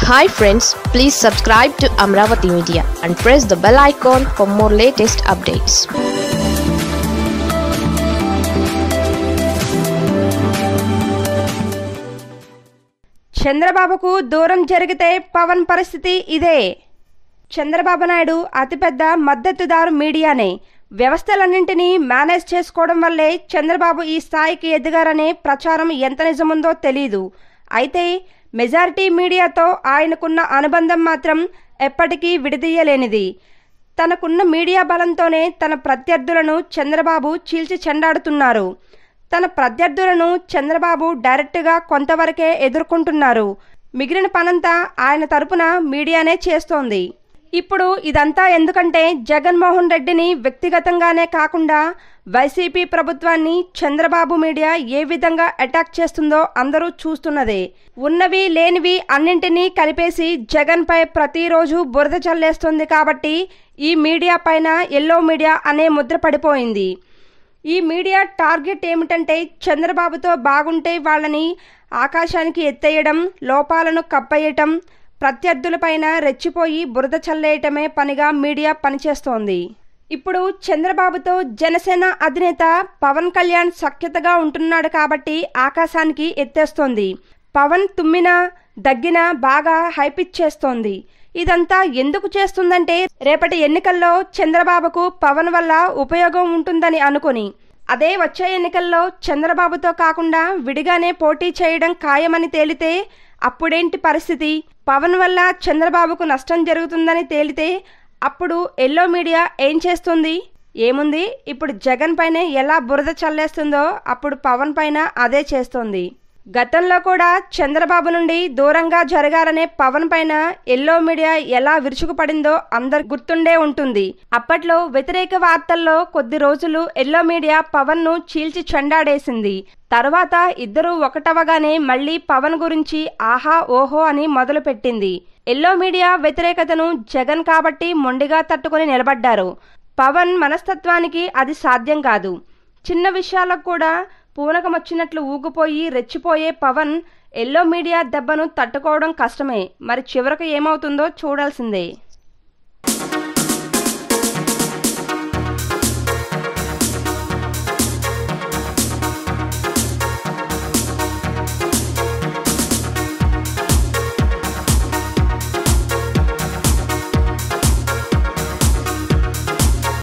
hi friends please subscribe to Amaravati media and press the bell icon for more latest updates చంద్రబాబుకు దూరం జరిగితే పవన్ పరిస్థితి ఇదే చంద్రబాబు నాయుడు అతిపెద్ద మద్దతుదారు మీడియానే వ్యవస్థలన్నింటినీ మేనేజ్ చేసుకోవడం వల్లే చంద్రబాబు ఈ స్థాయికి ఎదిగారనే ప్రచారం ఎంత నిజముందో తెలీదు అయితే మెజారిటీ మీడియాతో ఆయనకున్న అనుబంధం మాత్రం ఎప్పటికీ విడదీయలేనిది తనకున్న మీడియా బలంతోనే తన ప్రత్యర్థులను చంద్రబాబు చీల్చి చెండాడుతున్నారు తన ప్రత్యర్థులను చంద్రబాబు డైరెక్ట్గా కొంతవరకే ఎదుర్కొంటున్నారు మిగిలిన పనంతా ఆయన తరపున మీడియానే చేస్తోంది ఇప్పుడు ఇదంతా ఎందుకంటే జగన్మోహన్ రెడ్డిని వ్యక్తిగతంగానే కాకుండా వైసీపీ ప్రభుత్వాన్ని చంద్రబాబు మీడియా ఏ విధంగా అటాక్ చేస్తుందో అందరూ చూస్తున్నదే ఉన్నవి లేనివి అన్నింటినీ కలిపేసి జగన్పై ప్రతిరోజు బురద చల్లేస్తుంది కాబట్టి ఈ మీడియా పైన ఎల్లో మీడియా అనే ముద్ర పడిపోయింది ఈ మీడియా టార్గెట్ ఏమిటంటే చంద్రబాబుతో బాగుంటే వాళ్ళని ఆకాశానికి ఎత్తేయడం లోపాలను కప్పేయటం ప్రత్యర్థులపైన రెచ్చిపోయి బురద చల్లేయటమే పనిగా మీడియా పనిచేస్తోంది ఇప్పుడు చంద్రబాబుతో జనసేన అధినేత పవన్ కళ్యాణ్ సఖ్యతగా ఉంటున్నాడు కాబట్టి ఆకాశానికి ఎత్తేస్తోంది పవన్ తుమ్మినా దగ్గిన బాగా హైపిచ్చేస్తోంది ఇదంతా ఎందుకు చేస్తుందంటే రేపటి ఎన్నికల్లో చంద్రబాబుకు పవన్ వల్ల ఉపయోగం ఉంటుందని అనుకుని అదే వచ్చే ఎన్నికల్లో చంద్రబాబుతో కాకుండా విడిగానే పోటీ చేయడం ఖాయమని తేలితే అప్పుడేంటి పరిస్థితి పవన్ వల్ల చంద్రబాబుకు నష్టం జరుగుతుందని తేలితే అప్పుడు ఎల్లో మీడియా ఏం చేస్తుంది ఏముంది ఇప్పుడు జగన్ పైన ఎలా బురద చల్లేస్తుందో అప్పుడు పవన్ పైన అదే చేస్తోంది గతంలో కూడా చంద్రబాబు నుండి దూరంగా జరగాలనే పవన్ పైన ఎల్లో మీడియా ఎలా విరుచుకుపడిందో అందరు గుర్తుండే ఉంటుంది అప్పట్లో వ్యతిరేక వార్తల్లో కొద్ది రోజులు ఎల్లో మీడియా పవన్ ను చీల్చి చెండాడేసింది తర్వాత ఇద్దరూ ఒకటవగానే మళ్లీ పవన్ గురించి ఆహా ఓహో అని మొదలుపెట్టింది ఎల్లో మీడియా వ్యతిరేకతను జగన్ కాబట్టి మొండిగా తట్టుకుని నిలబడ్డారు పవన్ మనస్తత్వానికి అది సాధ్యం కాదు చిన్న విషయాలకు కూడా పూనకమొచ్చినట్లు ఊగిపోయి రెచ్చిపోయే పవన్ ఎల్లో మీడియా దెబ్బను తట్టుకోవడం కష్టమే మరి చివరకు ఏమవుతుందో చూడాల్సిందే